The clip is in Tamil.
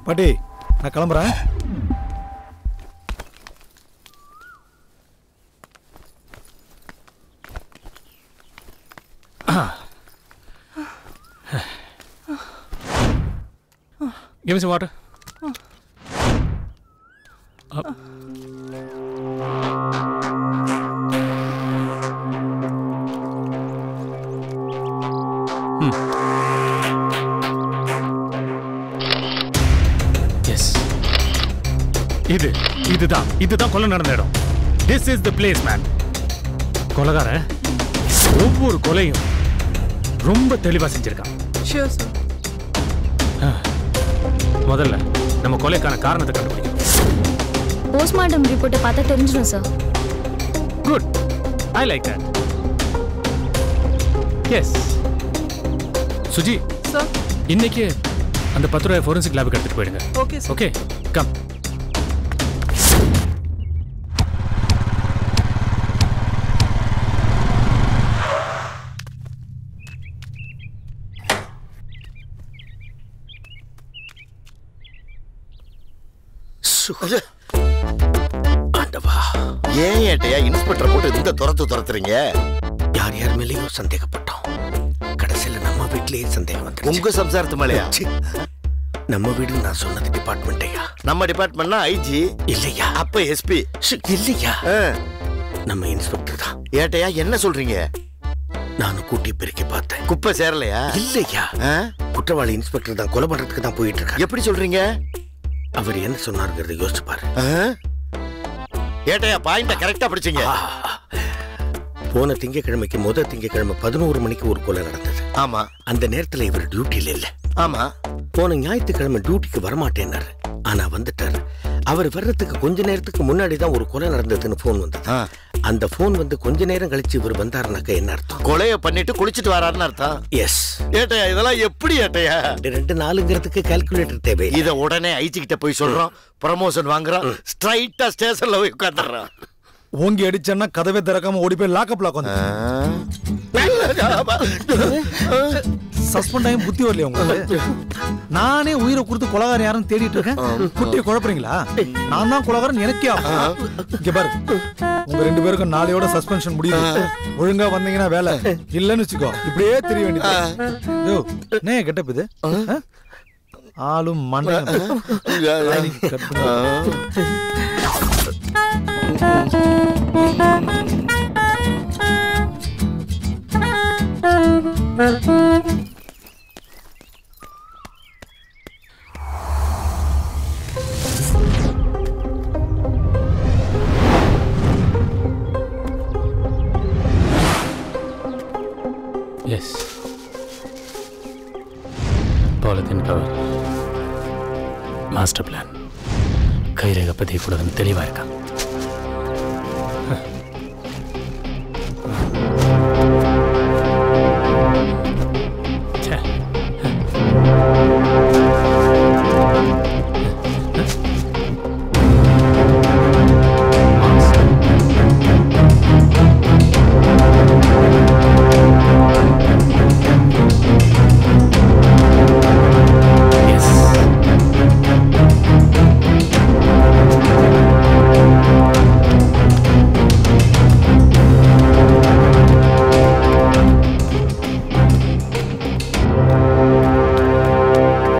பாட்டி நான் கிளம்புறேன் Give me some water. Yes இது இதுதான் இதுதான் கொலை நடந்த இடம் this is the place man கொலைகாரன் ஒவ்வொரு கொலையும் ரொம்ப தெளிவா செஞ்சிருக்கான் ஷியோர் சார் முதல்ல நம்ம கொலைக்கான காரணத்தை கண்டுபிடிக்கணும் போஸ்ட்மார்ட்டம் ரிப்போர்ட்டை பார்த்தா தெரிஞ்சிடும் sir good I like that yes Suji sir இன்னைக்கு அந்த பத்து ரூபாய் ஃபோரன்சிக் லேபுக்கு எடுத்துட்டு போயிடுங்க ஓகே சார் ஓகே கம் ஆண்டவா ஏன் ஏட்டையா இன்ஸ்பெக்டர் போட்டு இந்த துரத்து துரத்துறீங்க யார் யார் மேலேயும் சந்தேகப்பட்டோம் கடைசியில நம்ம வீட்லயே சந்தேகம் வந்து உங்க சம்சாரத்து மேலையா நம்ம வீடு நான் சொன்னது டிபார்ட்மெண்ட் ஐயா நம்ம டிபார்ட்மெண்ட்னா ஐஜி இல்லையா அப்ப எஸ்பி ஷு, இல்லையா நம்ம இன்ஸ்பெக்டர் தான் ஏட்டையா என்ன சொல்றீங்க நானும் கூட்டி பெருக்கி பார்த்தேன் குப்பை சேரலையா இல்லையா ஆ? குற்றவாளி இன்ஸ்பெக்டர் தான் கொலை பண்றதுக்கு தான் போயிட்டு இருக்காரு எப்படி சொல்றீங்க அவர் என்ன சொன்னாருங்கிறத யோசிச்சு பாரு ஆ? ஏட்டையா பாயிண்ட கரெக்டா பிடிச்சீங்க போன திங்கக்கிழமைக்கு முத திங்கக்கிழமை பதினோரு மணிக்கு ஒரு கொலை நடந்தது ஆமா அந்த நேரத்துல இவர் டியூட்டில இல்ல ஆமா போன ஞாயிற்றுக்கிழமை டியூட்டிக்கு வரமாட்டேன்னாரு ஆனா வந்துட்டாரு அவர் வர்றதுக்கு கொஞ்ச நேரத்துக்கு முன்னாடி தான் ஒரு கொலை நடந்ததுன்னு போன் வந்தது ஆ. அந்த போன் வந்து கொஞ்ச நேரம் கழிச்சு இவர் வந்தாருனாக்க என்ன அர்த்தம் கொலைய பண்ணிட்டு குளிச்சிட்டு வராருன்னு அர்த்தம் எஸ் ஏட்டையா இதெல்லாம் எப்படி ஏட்டையா ரெண்டு நாளுங்கிறதுக்கு கால்குலேட்டர் தேவை இத உடனே ஐஜி கிட்ட போய் சொல்றோம் ப்ரமோஷன் வாங்குறோம் ஸ்ட்ரைட்டா ஸ்டேஷன்ல போய் உட்காந்துடுறோம் ஓங்கி அடிச்சேன்னா கதவே திறக்காம ஓடி போய் லாக்கப் லாக் வந்து சஸ்பெண்ட் ஆகி புத்தி வரலையா உங்களுக்கு நானே உயிரை கொடுத்து கொலகாரம் யாரும் தேடிட்டு இருக்கேன் குட்டியை குழப்பறீங்களா நான் தான் கொலகாரன் எனக்கே ஆகும். இங்க பாரு உங்க ரெண்டு பேருக்கும் நாளையோட சஸ்பென்ஷன் முடியுது ஒழுங்கா வந்தீங்கன்னா வேலை இல்லன்னு வச்சுக்கோ இப்படியே தெரிய வேண்டியது யோ என்ன கெட்டப் இது ஆ? ஆளும் மண்டையும் கட் பண்ணி yes polythene cover master plan கைரேகை பற்றி கூட தெளிவாக இருக்கான்